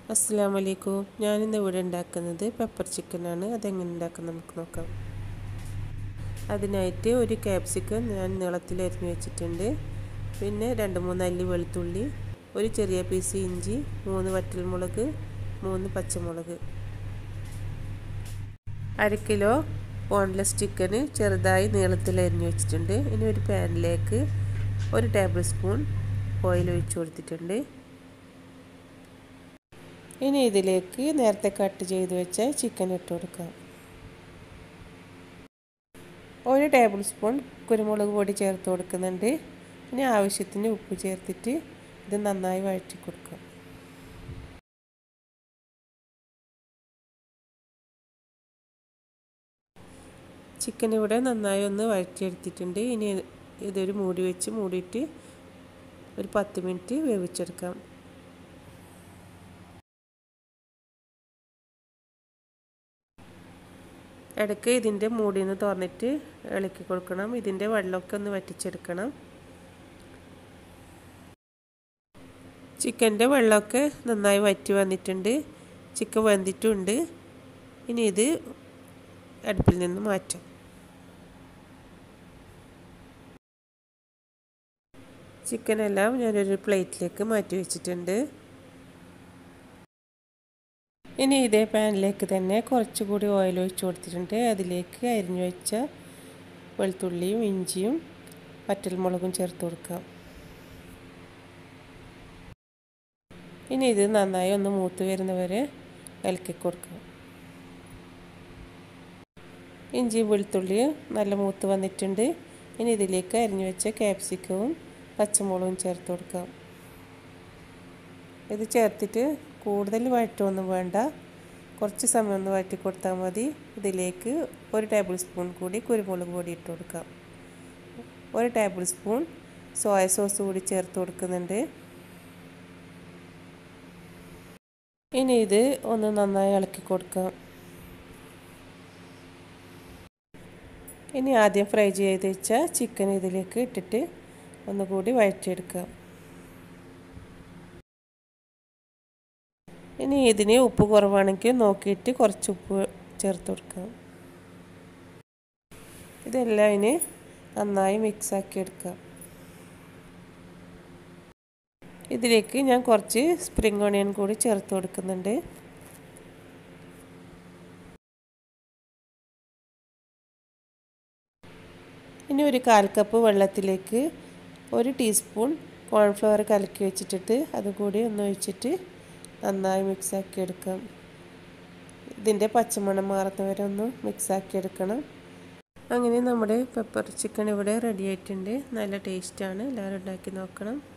അസ്സാം വലൈക്കും ഞാനിന്ന് ഇവിടെ ഉണ്ടാക്കുന്നത് പെപ്പർ ചിക്കനാണ് അതെങ്ങനെ ഉണ്ടാക്കുന്നത് നമുക്ക് നോക്കാം അതിനായിട്ട് ഒരു ക്യാപ്സിക്കം ഞാൻ നീളത്തിൽ അരിഞ്ഞു വെച്ചിട്ടുണ്ട് പിന്നെ രണ്ട് മൂന്ന് അല്ലി വെളുത്തുള്ളി ഒരു ചെറിയ പീസ് ഇഞ്ചി മൂന്ന് വറ്റൽമുളക് മൂന്ന് പച്ചമുളക് അര കിലോ ബോൺലെസ് ചിക്കന് ചെറുതായി നീളത്തിൽ അരിഞ്ഞു വെച്ചിട്ടുണ്ട് ഇനി ഒരു പാനിലേക്ക് ഒരു ടേബിൾ സ്പൂൺ ഓയിൽ ഒഴിച്ചു കൊടുത്തിട്ടുണ്ട് ഇനി ഇതിലേക്ക് നേരത്തെ കട്ട് ചെയ്ത് വെച്ച ചിക്കൻ ഇട്ട് കൊടുക്കാം ഒരു ടേബിൾ സ്പൂൺ കുരുമുളക് പൊടി ചേർത്ത് കൊടുക്കുന്നുണ്ട് ഇനി ആവശ്യത്തിന് ഉപ്പ് ചേർത്തിട്ട് ഇത് നന്നായി വഴറ്റി കൊടുക്കാം ചിക്കൻ ഇവിടെ നന്നായി ഒന്ന് വഴറ്റിയെടുത്തിട്ടുണ്ട് ഇനി ഇതൊരു മൂടി വെച്ച് മൂടിയിട്ട് ഒരു പത്ത് മിനിറ്റ് വേവിച്ചെടുക്കാം ഇടയ്ക്ക് ഇതിൻ്റെ മൂടിയിൽ നിന്ന് തുറന്നിട്ട് ഇളക്കി കൊടുക്കണം ഇതിൻ്റെ വെള്ളമൊക്കെ ഒന്ന് വറ്റിച്ചെടുക്കണം ചിക്കൻ്റെ വെള്ളമൊക്കെ നന്നായി വറ്റി വന്നിട്ടുണ്ട് ചിക്കൻ വെന്തിട്ടുണ്ട് ഇനി ഇത് അടുപ്പിൽ നിന്ന് മാറ്റാം ചിക്കനെല്ലാം ഞാനൊരു പ്ലേറ്റിലേക്ക് മാറ്റി വെച്ചിട്ടുണ്ട് ഇനി ഇതേ പാനിലേക്ക് തന്നെ കുറച്ചുകൂടി ഓയിൽ ഒഴിച്ച് കൊടുത്തിട്ടുണ്ട് അതിലേക്ക് അരിഞ്ഞു വെച്ച വെളുത്തുള്ളിയും ഇഞ്ചിയും വറ്റൽമുളകും ചേർത്ത് കൊടുക്കാം ഇനി ഇത് നന്നായി ഒന്ന് മൂത്ത് വരുന്നവരെ ഇളക്കി കൊടുക്കാം ഇഞ്ചിയും വെളുത്തുള്ളിയും നല്ല മൂത്ത് വന്നിട്ടുണ്ട് ഇനി ഇതിലേക്ക് അരിഞ്ഞു വെച്ച ക്യാപ്സിക്കവും പച്ചമുളകും ചേർത്ത് കൊടുക്കാം ഇത് ചേർത്തിട്ട് കൂടുതൽ വഴറ്റൊന്നും വേണ്ട കുറച്ച് സമയം ഒന്ന് വഴറ്റി കൊടുത്താൽ മതി ഇതിലേക്ക് ഒരു ടേബിൾ സ്പൂൺ കൂടി കുരുമുളക് പൊടി ഇട്ട് കൊടുക്കാം ഒരു ടേബിൾ സ്പൂൺ സോയ സോസ് കൂടി ചേർത്ത് കൊടുക്കുന്നുണ്ട് ഇനി ഇത് ഒന്ന് നന്നായി ഇളക്കി കൊടുക്കാം ഇനി ആദ്യം ഫ്രൈ ചെയ്ത് വെച്ച ചിക്കൻ ഇതിലേക്ക് ഇട്ടിട്ട് ഒന്നുകൂടി വഴറ്റിയെടുക്കാം ഇനി ഇതിന് ഉപ്പ് കുറവാണെങ്കിൽ നോക്കിയിട്ട് കുറച്ച് ഉപ്പ് ചേർത്ത് കൊടുക്കാം ഇതെല്ലാം ഇനി നന്നായി മിക്സാക്കി എടുക്കാം ഇതിലേക്ക് ഞാൻ കുറച്ച് സ്പ്രിംഗ് ഓണിയൻ കൂടി ചേർത്ത് കൊടുക്കുന്നുണ്ട് ഇനി ഒരു കാൽ കപ്പ് വെള്ളത്തിലേക്ക് ഒരു ടീസ്പൂൺ കോൺഫ്ലവർ കലക്കി വെച്ചിട്ടിട്ട് അതുകൂടി ഒന്ന് ഒഴിച്ചിട്ട് നന്നായി മിക്സാക്കി എടുക്കാം ഇതിൻ്റെ പച്ചമണം മാറുന്നവരെ ഒന്ന് മിക്സാക്കി എടുക്കണം അങ്ങനെ നമ്മുടെ പെപ്പർ ചിക്കൻ ഇവിടെ റെഡി ആയിട്ടുണ്ട് നല്ല ടേസ്റ്റാണ് എല്ലാവരും ഉണ്ടാക്കി നോക്കണം